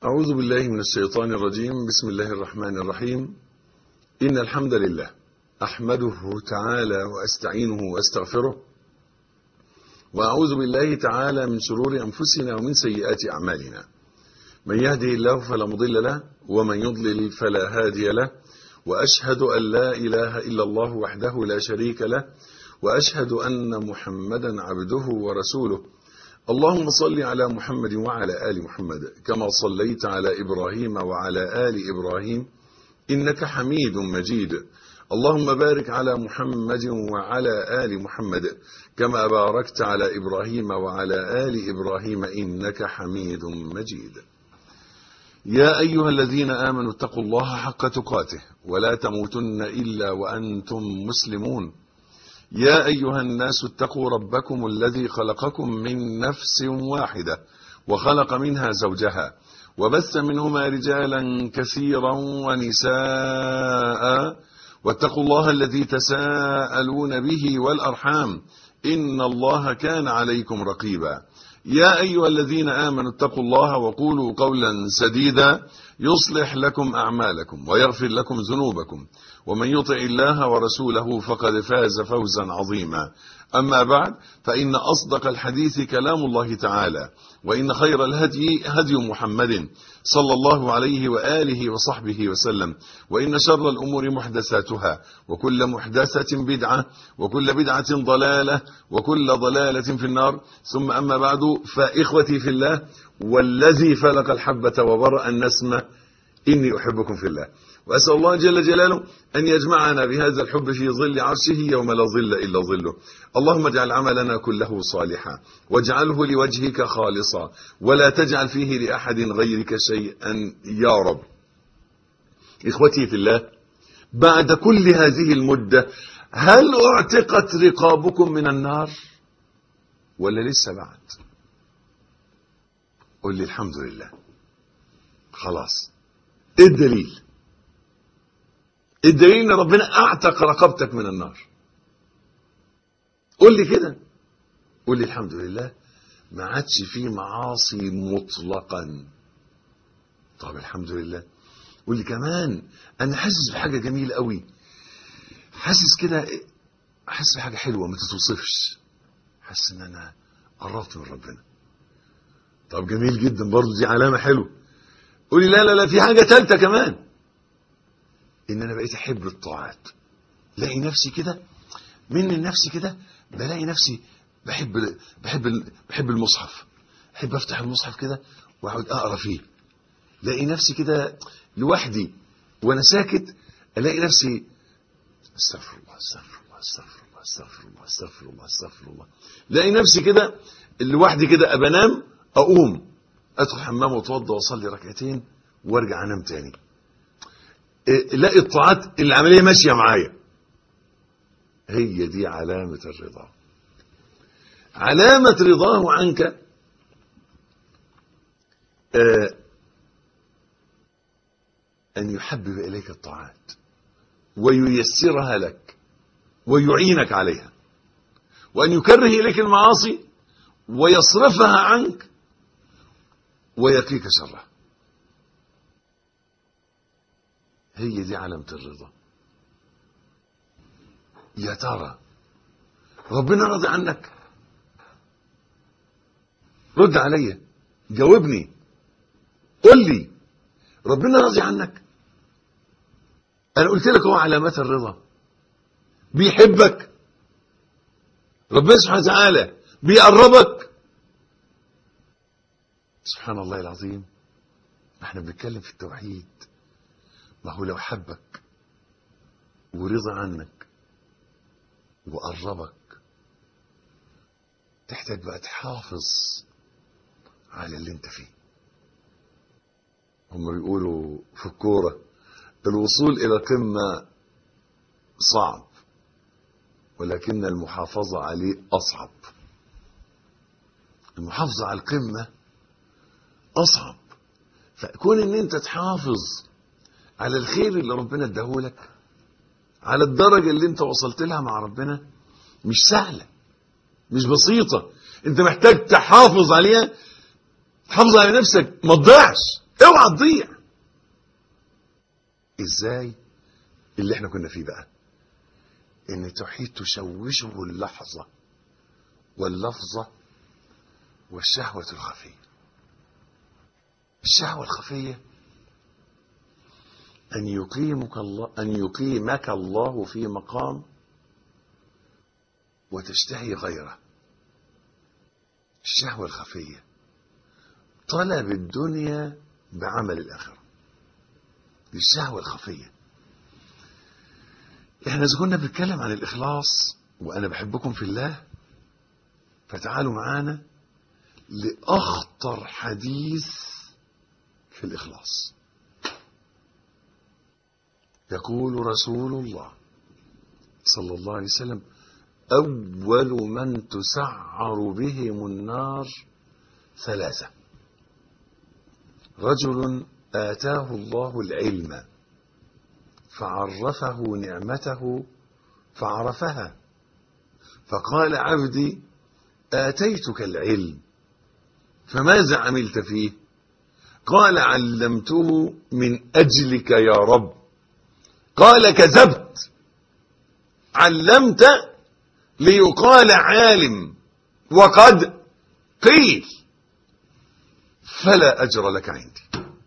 أعوذ بالله من الشيطان الرجيم بسم الله الرحمن الرحيم إن الحمد لله أحمده تعالى وأستعينه وأستغفره وأعوذ بالله تعالى من شرور أنفسنا ومن سيئات أعمالنا من يهده الله فلا مضل له ومن يضلل فلا هادي له وأشهد أن لا إله إلا الله وحده لا شريك له وأشهد أن محمدا عبده ورسوله اللهم صل على محمد وعلى آل محمد كما صليت على إبراهيم وعلى آل إبراهيم إنك حميد مجيد اللهم بارك على محمد وعلى آل محمد كما باركت على إبراهيم وعلى آل إبراهيم إنك حميد مجيد يا أيها الذين آمنوا اتقوا الله حق تقاته ولا تموتن إلا وأنتم مسلمون يا أيها الناس اتقوا ربكم الذي خلقكم من نفس واحدة وخلق منها زوجها وبث منهما رجالا كثيرا ونساء واتقوا الله الذي تساءلون به والأرحام إن الله كان عليكم رقيبا يا أيها الذين آمنوا اتقوا الله وقولوا قولا سديدا يصلح لكم أعمالكم ويغفر لكم ذنوبكم ومن يطع الله ورسوله فقد فاز فوزا عظيما أما بعد فإن أصدق الحديث كلام الله تعالى وإن خير الهدي هدي محمد صلى الله عليه وآله وصحبه وسلم وإن شر الأمور محدثاتها وكل محدثة بدعة وكل بدعة ضلالة وكل ضلالة في النار ثم أما بعد فإخوتي في الله والذي فلق الحبة وبرأ النسمة إني أحبكم في الله وأسأل الله جل جلاله أن يجمعنا بهذا الحب في ظل عرشه يوم لا ظل إلا ظله اللهم اجعل عملنا كله صالحا واجعله لوجهك خالصا ولا تجعل فيه لأحد غيرك شيئا يا رب إخوتي في الله بعد كل هذه المدة هل اعتقت رقابكم من النار ولا لسه بعد قل لي الحمد لله خلاص ايه الدليل الدليل ان ربنا اعتق رقبتك من النار قول لي كده قول لي الحمد لله ما عادش فيه معاصي مطلقا طب الحمد لله قول لي كمان انا حاسس بحاجه جميله قوي حاسس كده حاسس بحاجه حلوه ما تتوصفش حاسس ان انا قربت من ربنا طب جميل جدا برضه دي علامه حلوه قولي لا لا لا في حاجه ثالثه كمان ان انا بقيت احب الطاعات لاقي نفسي كده من نفسي كده بلاقي نفسي بحب بحب بحب المصحف احب افتح المصحف كده واقعد اقرا فيه لاقي نفسي كده لوحدي وانا ساكت الاقي نفسي استغفر الله استغفر الله استغفر الله استغفر الله استغفر الله استغفر الله لاقي نفسي كده لوحدي كده ابنام اقوم ادخل الحمام واتوضى واصلي ركعتين وارجع انام تاني لاقي الطاعات العمليه ماشيه معايا هي دي علامه الرضا علامه رضاه عنك آه ان يحبب اليك الطاعات وييسرها لك ويعينك عليها وان يكره اليك المعاصي ويصرفها عنك ويقيك شرها هي دي علامة الرضا يا ترى ربنا راضي عنك رد عليا جاوبني قل لي ربنا راضي عنك انا قلت لك هو علامات الرضا بيحبك ربنا سبحانه وتعالى بيقربك سبحان الله العظيم احنا بنتكلم في التوحيد ما هو لو حبك ورضى عنك وقربك تحتاج بقى تحافظ على اللي انت فيه هم بيقولوا في الكورة الوصول إلى قمة صعب ولكن المحافظة عليه أصعب المحافظة على القمة أصعب فكون ان انت تحافظ على الخير اللي ربنا اداهولك على الدرجة اللي انت وصلت لها مع ربنا مش سهلة مش بسيطة انت محتاج تحافظ عليها تحافظ على نفسك ما تضيعش اوعى تضيع ازاي اللي احنا كنا فيه بقى ان توحيد تشوشه اللحظة واللفظة والشهوة الخفية الشهوة الخفية أن يقيمك الله أن يقيمك الله في مقام وتشتهي غيره الشهوة الخفية طلب الدنيا بعمل الآخرة دي الشهوة الخفية احنا إذا كنا بنتكلم عن الإخلاص وأنا بحبكم في الله فتعالوا معانا لأخطر حديث في الإخلاص يقول رسول الله صلى الله عليه وسلم أول من تسعر بهم النار ثلاثة رجل آتاه الله العلم فعرفه نعمته فعرفها فقال عبدي آتيتك العلم فماذا عملت فيه قال علمته من أجلك يا رب قال كذبت علمت ليقال عالم وقد قيل فلا أجر لك عندي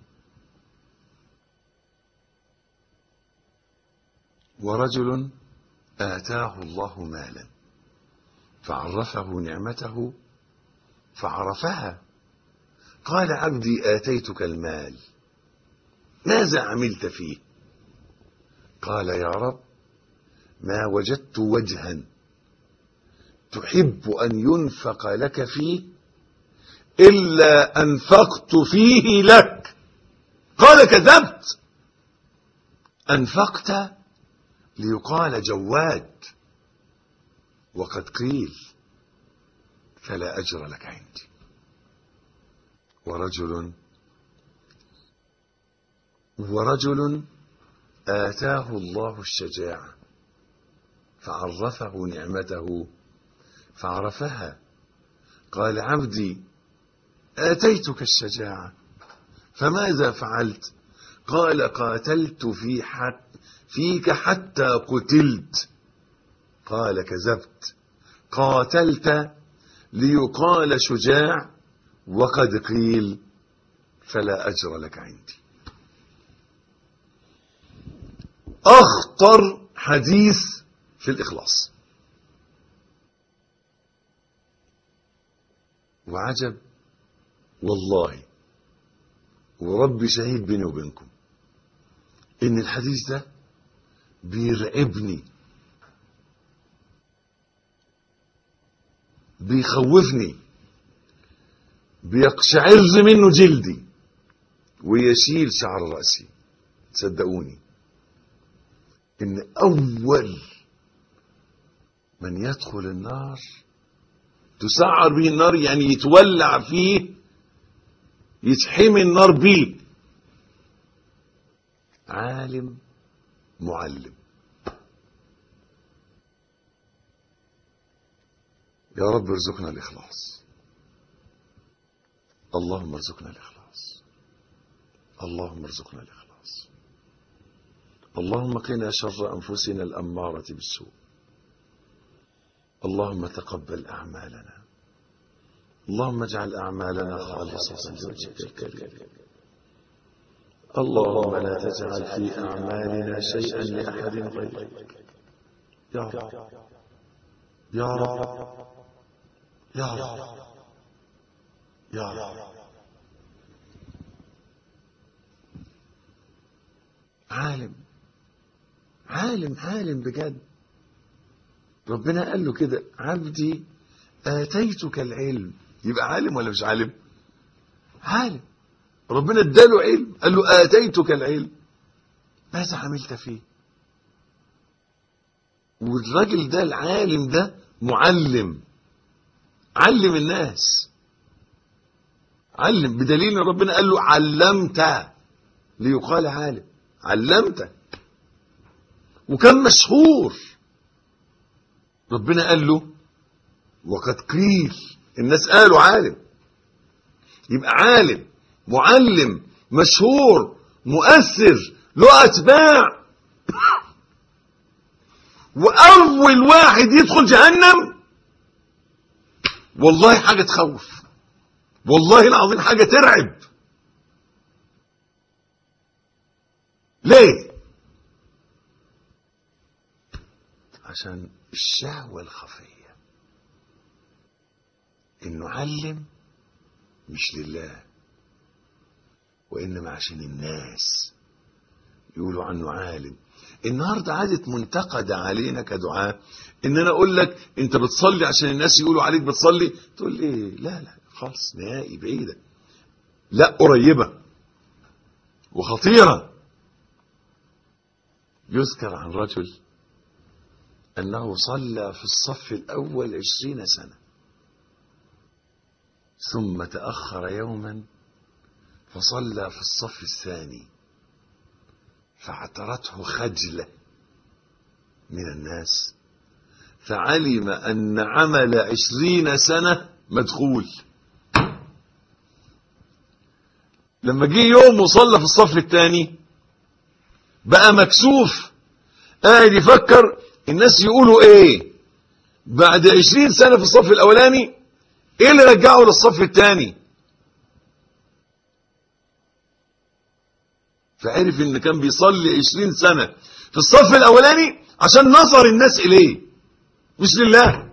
ورجل آتاه الله مالا فعرفه نعمته فعرفها قال عبدي آتيتك المال ماذا عملت فيه قال يا رب ما وجدت وجها تحب أن ينفق لك فيه إلا أنفقت فيه لك قال كذبت أنفقت ليقال جواد وقد قيل فلا أجر لك عندي ورجل ورجل آتاه الله الشجاعة فعرفه نعمته فعرفها قال عبدي آتيتك الشجاعة فماذا فعلت قال قاتلت في حق فيك حتى قتلت قال كذبت قاتلت ليقال شجاع وقد قيل فلا أجر لك عندي أخطر حديث في الإخلاص وعجب والله ورب شهيد بيني وبينكم إن الحديث ده بيرعبني بيخوفني بيقشعر منه جلدي ويشيل شعر رأسي صدقوني ان اول من يدخل النار تسعر به النار يعني يتولع فيه يتحمي النار بيه عالم معلم يا رب ارزقنا الإخلاص اللهم ارزقنا الإخلاص اللهم ارزقنا الإخلاص اللهم قنا شر أنفسنا الأمارة بالسوء اللهم تقبل أعمالنا اللهم اجعل أعمالنا خالصة لوجهك الكريم اللهم لا تجعل في أعمالنا شيئا لأحد غيرك يا رب يا رب يا رب يا رب عالم عالم عالم بجد ربنا قال له كده عبدي آتيتك العلم يبقى عالم ولا مش عالم عالم ربنا اداله علم قال له آتيتك العلم ماذا عملت فيه والراجل ده العالم ده معلم علم الناس علم بدليل ان ربنا قال له علمت ليقال عالم علمت وكان مشهور ربنا قال له وقد قيل الناس قالوا عالم يبقى عالم معلم مشهور مؤثر له أتباع وأول واحد يدخل جهنم والله حاجة تخوف والله العظيم حاجة ترعب ليه عشان الشهوة الخفية انه علم مش لله وانما عشان الناس يقولوا عنه عالم النهارده عادت منتقدة علينا كدعاء ان انا اقول لك انت بتصلي عشان الناس يقولوا عليك بتصلي تقول لي لا لا خالص نهائي بعيدة لا قريبة وخطيرة يذكر عن رجل أنه صلى في الصف الأول عشرين سنة ثم تأخر يوما فصلى في الصف الثاني فاعترته خجلة من الناس فعلم أن عمل عشرين سنة مدخول لما جه يوم وصلى في الصف الثاني بقى مكسوف قاعد يفكر الناس يقولوا ايه بعد عشرين سنة في الصف الاولاني ايه اللي رجعه للصف الثاني فعرف ان كان بيصلي عشرين سنة في الصف الاولاني عشان نظر الناس اليه مش لله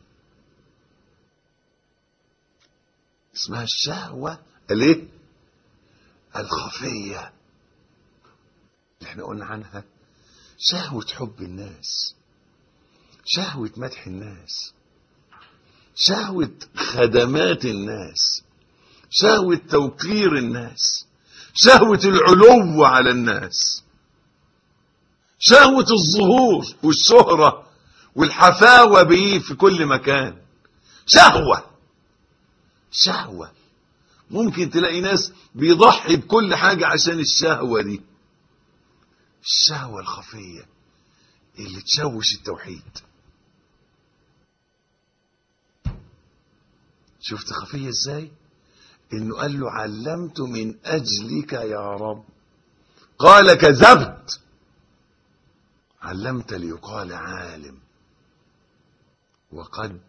اسمها الشهوة الايه الخفية اللي احنا قلنا عنها شهوة حب الناس شهوة مدح الناس شهوة خدمات الناس شهوة توقير الناس شهوة العلو على الناس شهوة الظهور والشهرة والحفاوة به في كل مكان شهوة شهوة ممكن تلاقي ناس بيضحي بكل حاجة عشان الشهوة دي الشهوة الخفية اللي تشوش التوحيد شفت خفية ازاي انه قال له علمت من اجلك يا رب قال كذبت علمت ليقال عالم وقد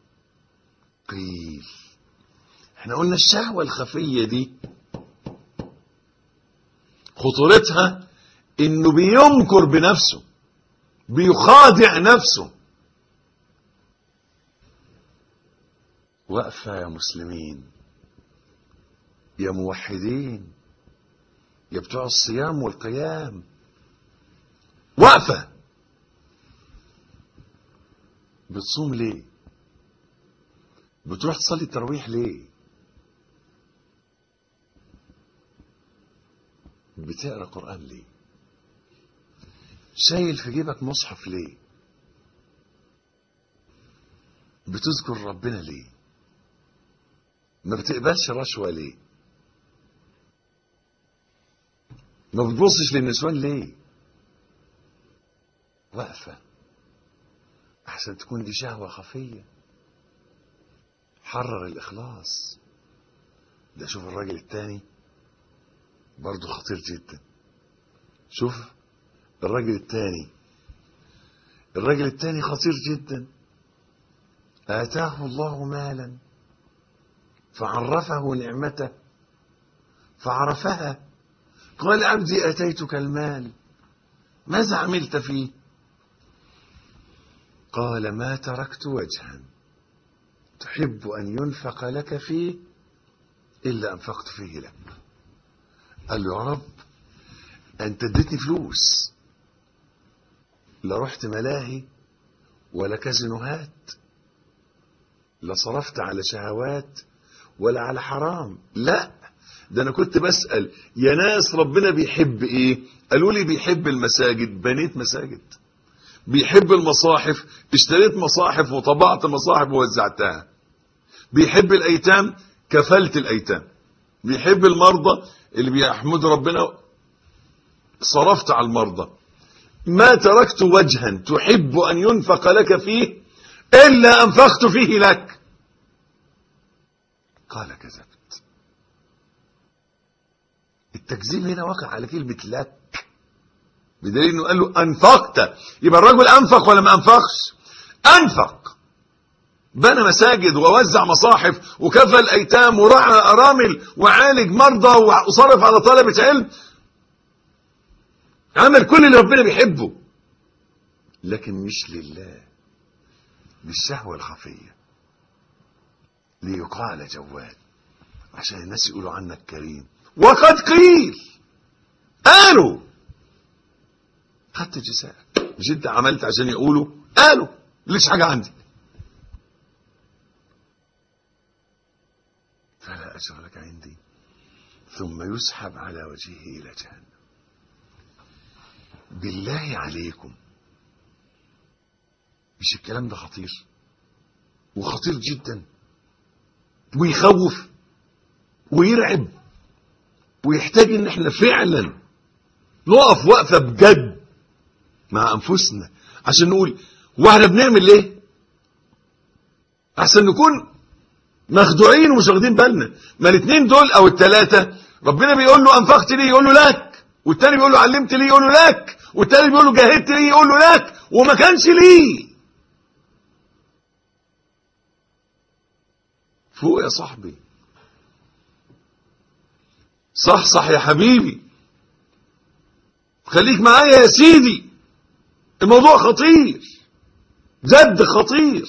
قيل احنا قلنا الشهوة الخفية دي خطورتها انه بيمكر بنفسه بيخادع نفسه واقفة يا مسلمين يا موحدين يا بتوع الصيام والقيام واقفة بتصوم ليه بتروح تصلي التراويح ليه بتقرا قران ليه شايل في جيبك مصحف ليه بتذكر ربنا ليه ما بتقبلش رشوه ليه ما بتبصش للنسوان ليه واقفه احسن تكون دي شهوه خفيه حرر الاخلاص ده شوف الراجل التاني برضه خطير جدا شوف الراجل التاني الراجل التاني خطير جدا آتاه الله مالا فعرفه نعمته فعرفها قال عبدي آتيتك المال ماذا عملت فيه قال ما تركت وجها تحب أن ينفق لك فيه إلا أنفقت فيه لك قال له يا رب أنت اديتني فلوس لا رحت ملاهي ولا كازينوهات لا صرفت على شهوات ولا على حرام لا ده انا كنت بسأل يا ناس ربنا بيحب ايه قالوا لي بيحب المساجد بنيت مساجد بيحب المصاحف اشتريت مصاحف وطبعت مصاحف ووزعتها بيحب الايتام كفلت الايتام بيحب المرضى اللي بيحمد ربنا صرفت على المرضى ما تركت وجها تحب ان ينفق لك فيه الا انفقت فيه لك قال كذبت التكذيب هنا وقع على كلمة لك بدليل انه قال له انفقت يبقى الرجل انفق ولا ما انفقش انفق بنى مساجد ووزع مصاحف وكفى الايتام ورعى ارامل وعالج مرضى وصرف على طلبة علم عمل كل اللي ربنا بيحبه لكن مش لله بالشهوة الخفية ليقال جواد عشان الناس يقولوا عنك كريم وقد قيل قالوا خدت جزاءك مش انت عملت عشان يقولوا قالوا ليش حاجة عندي فلا أجر لك عندي ثم يسحب على وجهه إلى جهنم بالله عليكم مش الكلام ده خطير وخطير جدا ويخوف ويرعب ويحتاج ان احنا فعلا نقف وقفة بجد مع انفسنا عشان نقول واحنا بنعمل ليه احسن نكون مخدوعين ومش واخدين بالنا ما الاثنين دول او الثلاثة ربنا بيقول له انفقت ليه يقول له لك والتاني بيقول له علمت ليه يقول له لك والتاني بيقول له جاهدت ليه يقول له لك وما كانش ليه فوق يا صاحبي صح صح يا حبيبي خليك معايا يا سيدي الموضوع خطير جد خطير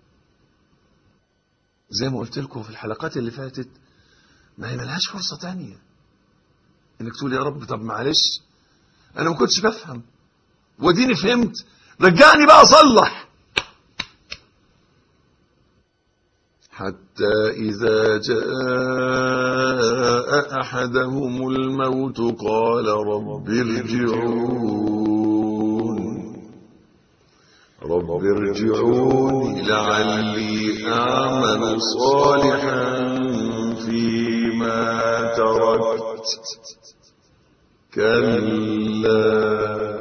زي ما قلت لكم في الحلقات اللي فاتت ما هي ملهاش فرصة تانية انك تقول يا رب طب معلش انا ما كنتش بفهم وديني فهمت رجعني بقى اصلح حتى إذا جاء أحدهم الموت قال رب ارجعون رب ارجعون لعلي أعمل صالحا فيما تركت كلا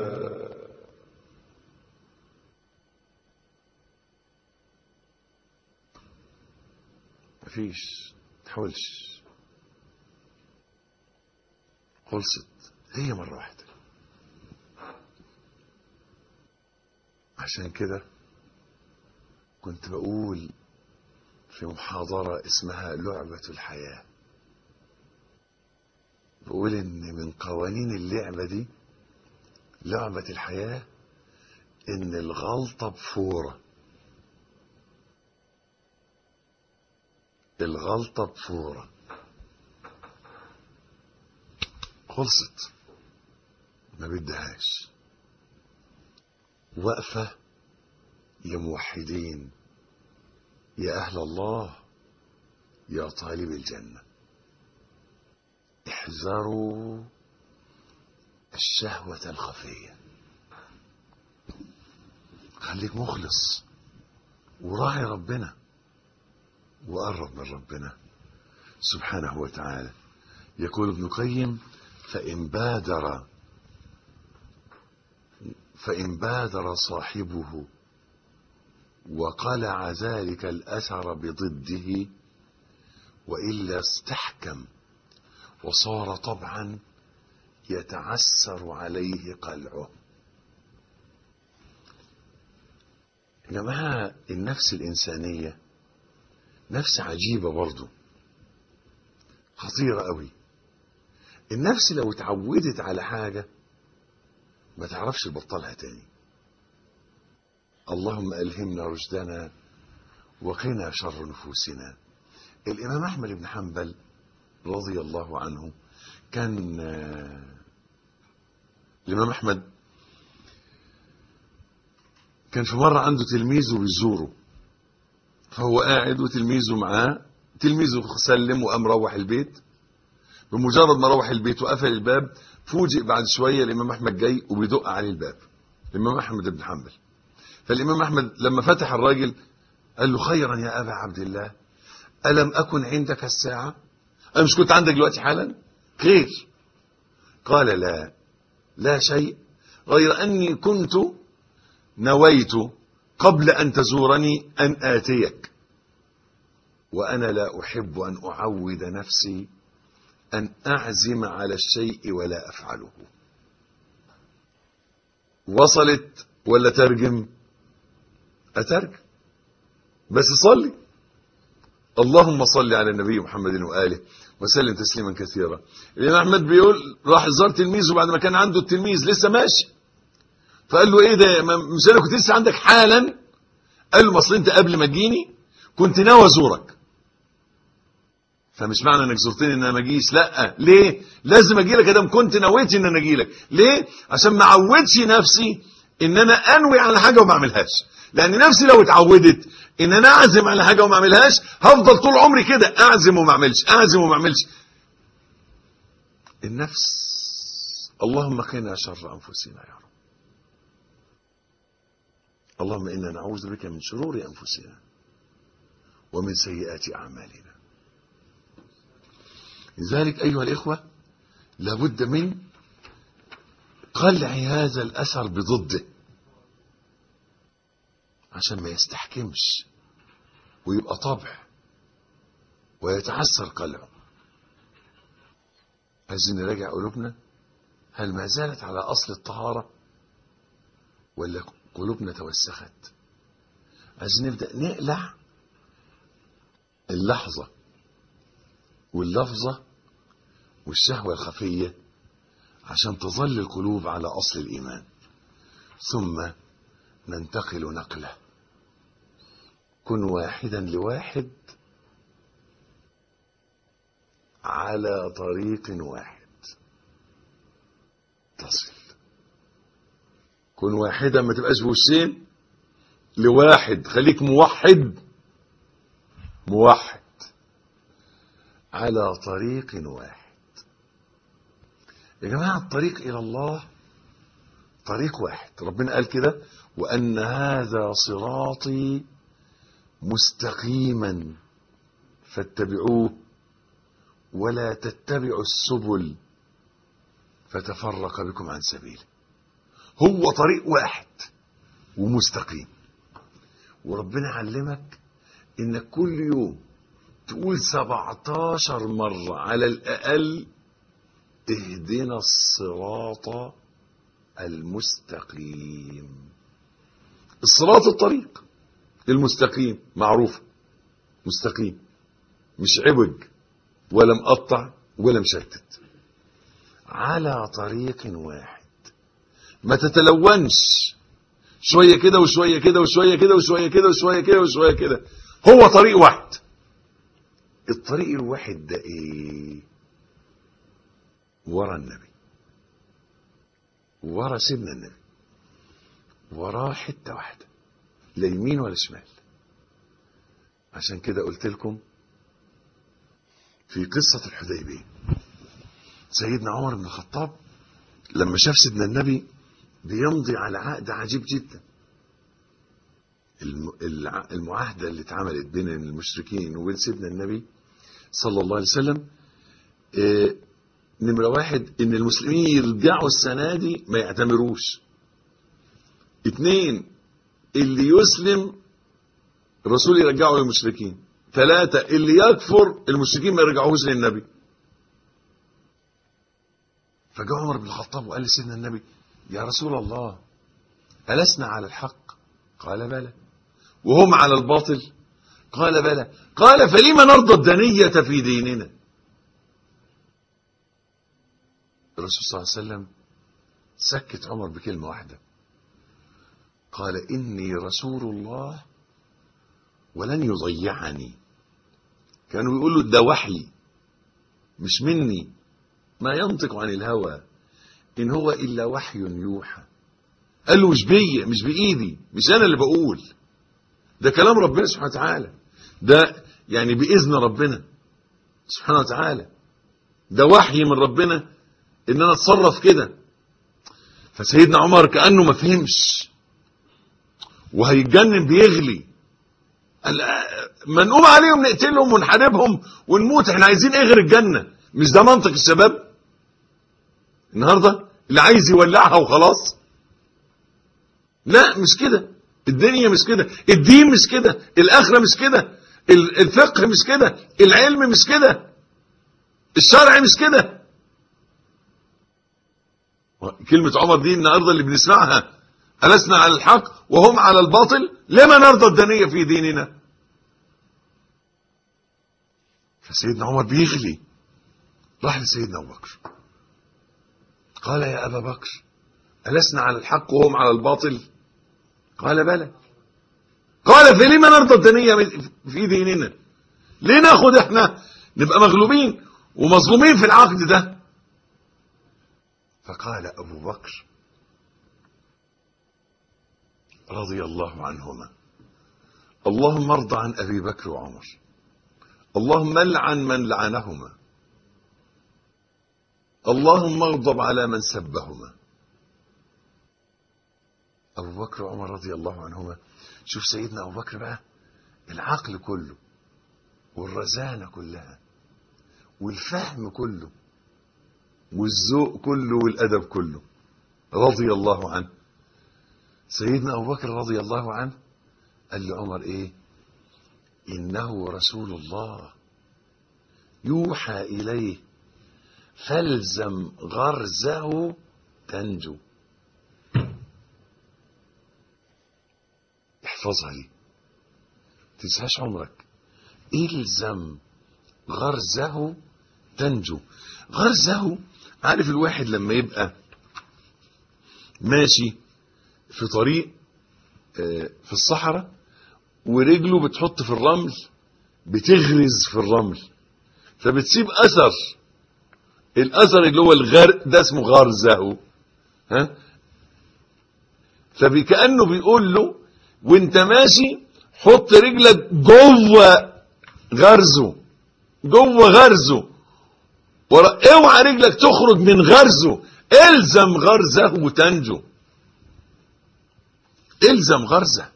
مفيش تحاولش خلصت هي مرة واحدة عشان كده كنت بقول في محاضرة اسمها لعبة الحياة بقول ان من قوانين اللعبة دي لعبة الحياة ان الغلطة بفورة الغلطة بفورة خلصت ما بدهاش وقفة يا موحدين يا أهل الله يا طالب الجنة احذروا الشهوة الخفية خليك مخلص وراعي ربنا وقرب من ربنا سبحانه وتعالى يقول ابن القيم فإن بادر فإن بادر صاحبه وقلع ذلك الأثر بضده وإلا استحكم وصار طبعا يتعسر عليه قلعه يا جماعة النفس الإنسانية نفس عجيبة برضو خطيرة قوي النفس لو اتعودت على حاجة ما تعرفش تبطلها تاني اللهم ألهمنا رشدنا وقنا شر نفوسنا الإمام أحمد بن حنبل رضي الله عنه كان الإمام أحمد كان في مرة عنده تلميذه بيزوره فهو قاعد وتلميذه معاه تلميذه سلم وقام روح البيت بمجرد ما روح البيت وقفل الباب فوجئ بعد شوية الإمام أحمد جاي وبيدق عليه الباب الإمام أحمد بن حنبل فالإمام أحمد لما فتح الراجل قال له خيرا يا أبا عبد الله ألم أكن عندك الساعة أنا مش كنت عندك دلوقتي حالا خير قال لا لا شيء غير أني كنت نويت قبل أن تزورني أن آتيك وأنا لا أحب أن أعود نفسي أن أعزم على الشيء ولا أفعله وصلت ولا ترجم أترجم بس صلي اللهم صل على النبي محمد وآله وسلم تسليما كثيرا الإمام أحمد بيقول راح زار تلميذه بعد ما كان عنده التلميذ لسه ماشي فقال له ايه ده مش انا كنت لسه عندك حالا قال له اصل انت قبل ما تجيني كنت ناوي ازورك فمش معنى انك زرتني ان انا ما اجيش لا ليه لازم اجي لك ادام كنت نويت ان انا اجي لك ليه عشان ما اعودش نفسي ان انا انوي على حاجه وما اعملهاش لان نفسي لو اتعودت ان انا اعزم على حاجه وما اعملهاش هفضل طول عمري كده اعزم وما اعملش اعزم وما اعملش النفس اللهم قنا شر انفسنا يا رب اللهم انا نعوذ بك من شرور انفسنا ومن سيئات اعمالنا لذلك ايها الاخوه لابد من قلع هذا الاثر بضده عشان ما يستحكمش ويبقى طبع ويتعسر قلعه عايزين نراجع قلوبنا هل ما زالت على اصل الطهاره ولا قلوبنا توسخت عايزين نبدا نقلع اللحظه واللفظه والشهوه الخفيه عشان تظل القلوب على اصل الايمان ثم ننتقل نقله كن واحدا لواحد على طريق واحد تصل كن واحدا ما تبقاش بوشين لواحد خليك موحد موحد على طريق واحد يا جماعة الطريق إلى الله طريق واحد ربنا قال كده وأن هذا صراطي مستقيما فاتبعوه ولا تتبعوا السبل فتفرق بكم عن سبيله هو طريق واحد ومستقيم وربنا علمك انك كل يوم تقول 17 مرة على الأقل اهدنا الصراط المستقيم الصراط الطريق المستقيم معروف مستقيم مش عوج ولا مقطع ولا مشتت على طريق واحد ما تتلونش شويه كده وشويه كده وشويه كده وشويه كده وشويه كده وشويه كده هو طريق واحد الطريق الواحد ده ايه ورا النبي ورا سيدنا النبي وراه حته واحده لا يمين ولا شمال عشان كده قلت لكم في قصة الحديبية سيدنا عمر بن الخطاب لما شاف سيدنا النبي بيمضي على عقد عجيب جدا المعاهدة اللي اتعملت بين المشركين وبين سيدنا النبي صلى الله عليه وسلم اه نمرة واحد ان المسلمين يرجعوا السنة دي ما يعتمروش اتنين اللي يسلم الرسول يرجعه للمشركين ثلاثة اللي يكفر المشركين ما يرجعوهوش للنبي فجاء عمر بن الخطاب وقال لسيدنا النبي يا رسول الله ألسنا على الحق قال بلى وهم على الباطل قال بلى قال فلما نرضى الدنية في ديننا الرسول صلى الله عليه وسلم سكت عمر بكلمة واحدة قال إني رسول الله ولن يضيعني كانوا يقولوا ده وحي مش مني ما ينطق عن الهوى إن هو إلا وحي يوحى قال له مش بيا مش بإيدي مش أنا اللي بقول ده كلام ربنا سبحانه وتعالى ده يعني بإذن ربنا سبحانه وتعالى ده وحي من ربنا إن أنا أتصرف كده فسيدنا عمر كأنه ما فهمش وهيتجنن بيغلي ما نقوم عليهم نقتلهم ونحاربهم ونموت احنا عايزين ايه غير الجنة مش ده منطق الشباب النهاردة اللي عايز يولعها وخلاص لا مش كده الدنيا مش كده الدين مش كده الاخرة مش كده الفقه مش كده العلم مش كده الشرع مش كده كلمة عمر دي النهاردة اللي بنسمعها ألسنا على الحق وهم على الباطل لما نرضى الدنية في ديننا فسيدنا عمر بيغلي راح لسيدنا أبو بكر قال يا أبا بكر ألسنا على الحق وهم على الباطل قال بلى قال فلما نرضى الدنية في ديننا ليه ناخد احنا نبقى مغلوبين ومظلومين في العقد ده فقال أبو بكر رضي الله عنهما اللهم ارضى عن أبي بكر وعمر اللهم العن من لعنهما اللهم اغضب على من سبهما أبو بكر وعمر رضي الله عنهما شوف سيدنا أبو بكر بقى العقل كله والرزانة كلها والفهم كله والذوق كله والأدب كله رضي الله عنه سيدنا أبو بكر رضي الله عنه قال لعمر إيه إنه رسول الله يوحى إليه فالزم غرزه تنجو احفظها دي تنساش عمرك الزم غرزه تنجو غرزه عارف الواحد لما يبقى ماشي في طريق في الصحراء ورجله بتحط في الرمل بتغرز في الرمل فبتسيب اثر الاثر اللي هو الغرق ده اسمه غرزه ها فكانه بيقول له وانت ماشي حط رجلك جوه غرزه جوه غرزه اوعى رجلك تخرج من غرزه الزم غرزه وتنجو الزم غرزه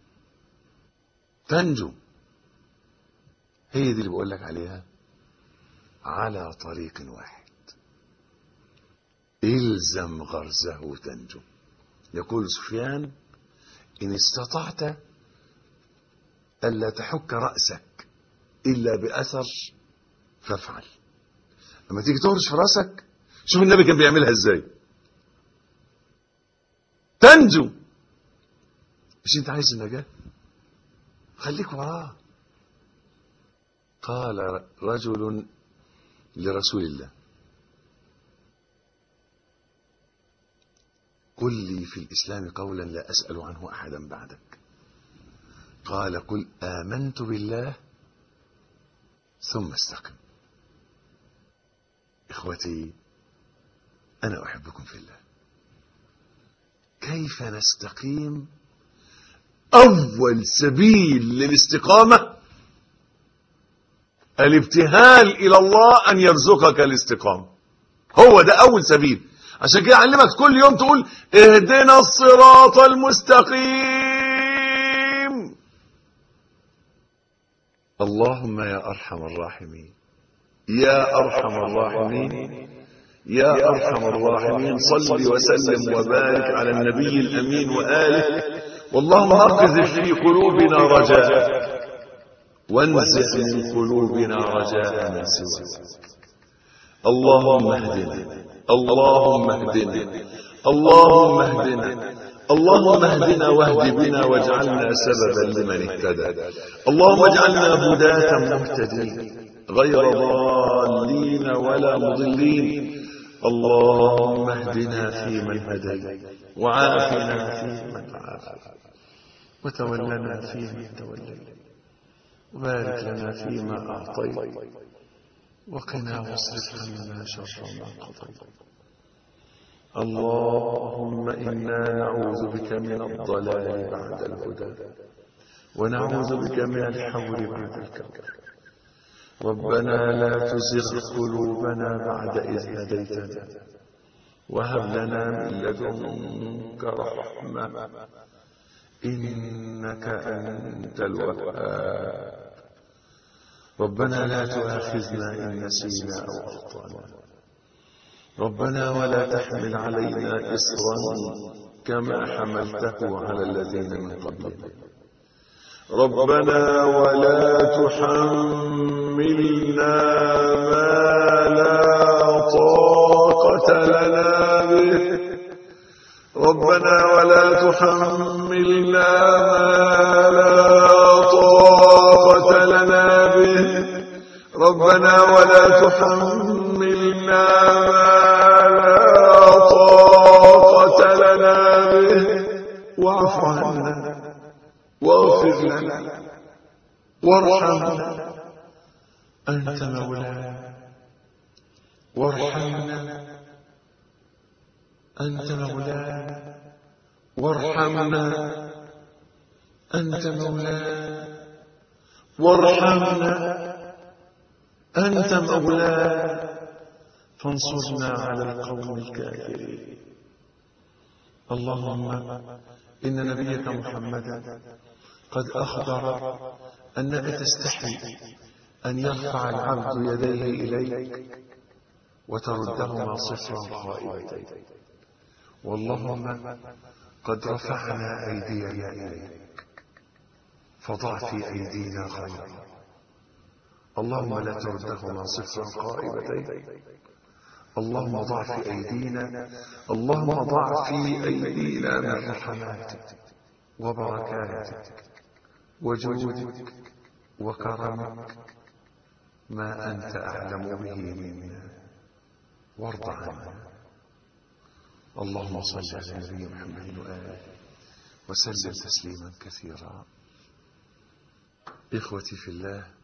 تنجو هي دي اللي بقول لك عليها على طريق واحد الزم غرزه تنجو يقول سفيان إن استطعت ألا تحك رأسك إلا بأثر فافعل لما تيجي تهرش في رأسك شوف النبي كان بيعملها ازاي تنجو مش انت عايز النجاة خليك وراه قال رجل لرسول الله قل لي في الإسلام قولا لا أسأل عنه أحدا بعدك قال قل آمنت بالله ثم استقم إخوتي أنا أحبكم في الله كيف نستقيم أول سبيل للاستقامة الابتهال إلى الله أن يرزقك الاستقامة هو ده أول سبيل عشان كده أعلمك كل يوم تقول اهدنا الصراط المستقيم اللهم يا أرحم الراحمين يا أرحم الراحمين يا أرحم الراحمين صل وسلم وبارك على النبي الأمين وآله واللهم اقذف في قلوبنا رجاء وانزع من قلوبنا رجاء من سواك اللهم اهدنا اللهم اهدنا اللهم اهدنا اللهم اهدنا واهد بنا واجعلنا سببا لمن اهتدى اللهم اجعلنا هداة مهتدين غير ضالين ولا مضلين اللهم اهدنا فيمن هديت وعافنا فيمن عافيت وتولنا فيمن توليت وبارك لنا فيما أعطيت وقنا واصرف عنا شر ما قضيت اللهم إنا نعوذ بك من الضلال بعد الهدى ونعوذ بك من الحول بعد الكبر ربنا لا تزغ قلوبنا بعد إذ هديتنا وهب لنا من لدنك رحمة إنك أنت الوهاب ربنا لا تؤاخذنا إن نسينا أو أخطأنا ربنا ولا تحمل علينا إصرا كما حملته على الذين من قبلنا ربنا ولا تحملنا ما طاقة لنا به ربنا ولا تحملنا ما لا طاقة لنا به ربنا ولا تحملنا ما لا طاقة لنا به واعف عنا واغفر لنا وارحمنا أنت مولانا وارحمنا أنت مولانا وارحمنا أنت مولانا وارحمنا أنت مولانا فانصرنا على القوم الكافرين اللهم إن نبيك محمدا قد أخبر أنك تستحي أن يرفع العبد يديه إليك وتردهما صفرا خائبتين واللهم قد رفعنا أيدينا إليك فضع في أيدينا خيرا اللهم لا تردهما صفرا خائبتين اللهم ضع في أيدينا اللهم ضع في أيدينا من رحماتك وبركاتك وجودك وكرمك ما أنت أعلم به منا وارض عنا اللهم صل على نبي محمد وآله وسلم تسليما كثيرا إخوتي في الله